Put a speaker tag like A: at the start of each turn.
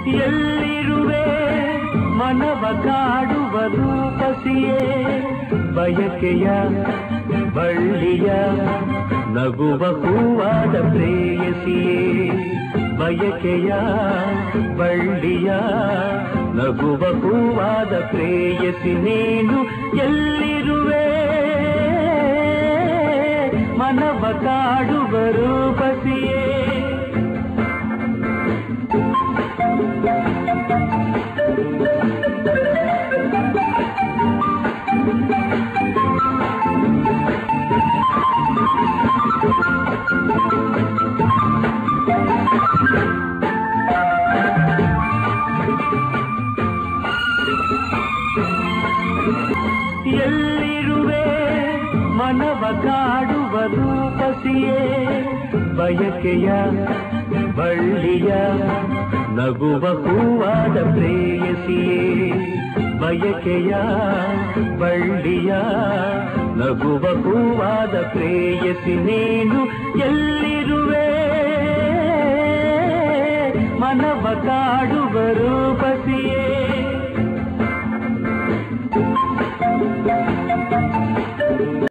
A: ಎಲ್ಲಿರುವೆ ಮನವ ಕಾಡುವ ರೂಪಸಿಯೇ ಬಯಕೆಯ ಬಳ್ಳಿಯ ನಗುವ ಹೂವಾದ ಪ್ರೇಯಸಿಯೇ ಬಯಕೆಯ ಬಳ್ಳಿಯ ನಗುವ ಹೂವಾದ ಪ್ರೇಯಸಿ ನೀನು ಎಲ್ಲಿರುವೆ ಮನವ ಕಾಡುವ ರೂಪಸಿಯೇ ಎಲ್ಲಿರುವೆ ಮನವ ಕಾಡುವ ರೂಪಸಿಯೇ ಬಯಕೆಯ ಬಳ್ಳಿಯ ನಗುವ ಹೂವಾದ ಪ್ರೇಯಸಿಯೇ ಬಯಕೆಯ ಬಳ್ಳಿಯ ನಗುವ ಹೂವಾದ ಪ್ರೇಯಸಿ ನೀನು ಎಲ್ಲಿರುವೆ ಮನವ ಕಾಡುವ ರೂಪಸಿಯೇ